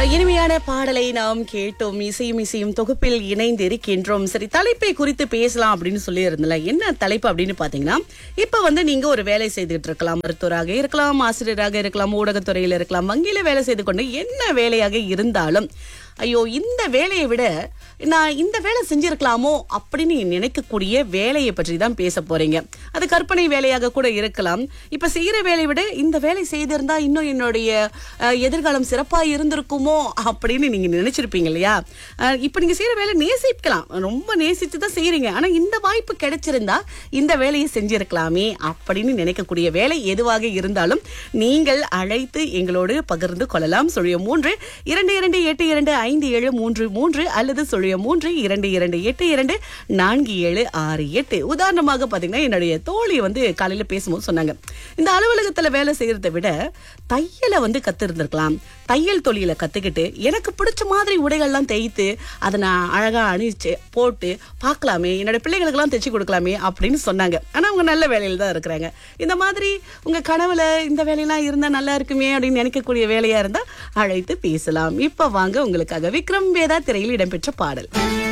இனிமையான பாடலை நாம் கேட்டோம் இசையும் இசையும் தொகுப்பில் இணைந்து இருக்கின்றோம் சரி தலைப்பை குறித்து பேசலாம் அப்படின்னு சொல்லி இருந்தல என்ன தலைப்பு அப்படின்னு பாத்தீங்கன்னா இப்ப வந்து நீங்க ஒரு வேலை செய்துட்டு இருக்கலாம் மருத்துவராக இருக்கலாம் ஆசிரியராக இருக்கலாம் ஊடகத்துறையில இருக்கலாம் வங்கியில வேலை செய்து கொண்டு என்ன வேலையாக இருந்தாலும் ஐயோ இந்த வேலையை விட நான் இந்த வேலை செஞ்சிருக்கலாமோ அப்படின்னு நினைக்கக்கூடிய வேலையை பற்றி தான் பேச போறீங்க அது கற்பனை வேலையாக கூட இருக்கலாம் இப்ப செய்யற வேலையை விட இந்த வேலை செய்திருந்தா இன்னும் என்னுடைய அஹ், எதிர்காலம் சிறப்பா இருந்திருக்குமோ அப்படின்னு நீங்க நினைச்சிருப்பீங்க இல்லையா அஹ், இப்ப நீங்க செய்யற வேலை நேசிக்கலாம் ரொம்ப நேசித்து தான் செய்யறீங்க ஆனா இந்த வாய்ப்பு கிடைச்சிருந்தா இந்த வேலையை செஞ்சிருக்கலாமே அப்படின்னு நினைக்கக்கூடிய வேலை எதுவாக இருந்தாலும் நீங்கள் அழைத்து எங்களோடு பகிர்ந்து கொள்ளலாம் சொல்லிய மூன்று இரண்டு இரண்டு எட்டு இரண்டு ஐந்து ஏழு மூன்று மூன்று அல்லது சொல்லிய மூன்று இரண்டு இரண்டு எட்டு இரண்டு நான்கு ஏழு ஆறு எட்டு உதாரணமாக பாத்தீங்கன்னா என்னுடைய தோழி வந்து காலையில பேசும்போது சொன்னாங்க இந்த அலுவலகத்துல வேலை செய்யறதை விட தையலை வந்து கத்திருந்திருக்கலாம் தையல் தொழில கத்துக்கிட்டு எனக்கு பிடிச்ச மாதிரி உடைகள்லாம் தைத்து அதை நான் அழகா அணிச்சு போட்டு பார்க்கலாமே என்னோட பிள்ளைகளுக்கெல்லாம் தைச்சு கொடுக்கலாமே அப்படின்னு சொன்னாங்க ஆனா அவங்க நல்ல வேலையில தான் இருக்கிறாங்க இந்த மாதிரி உங்க கனவுல இந்த வேலையெல்லாம் இருந்தா நல்லா இருக்குமே அப்படின்னு நினைக்கக்கூடிய வேலையா இருந்தா அழைத்து பேசலாம் இப்ப வாங்க உங்களுக்காக விக்ரம் வேதா திரையில் இடம்பெற்ற பாடல்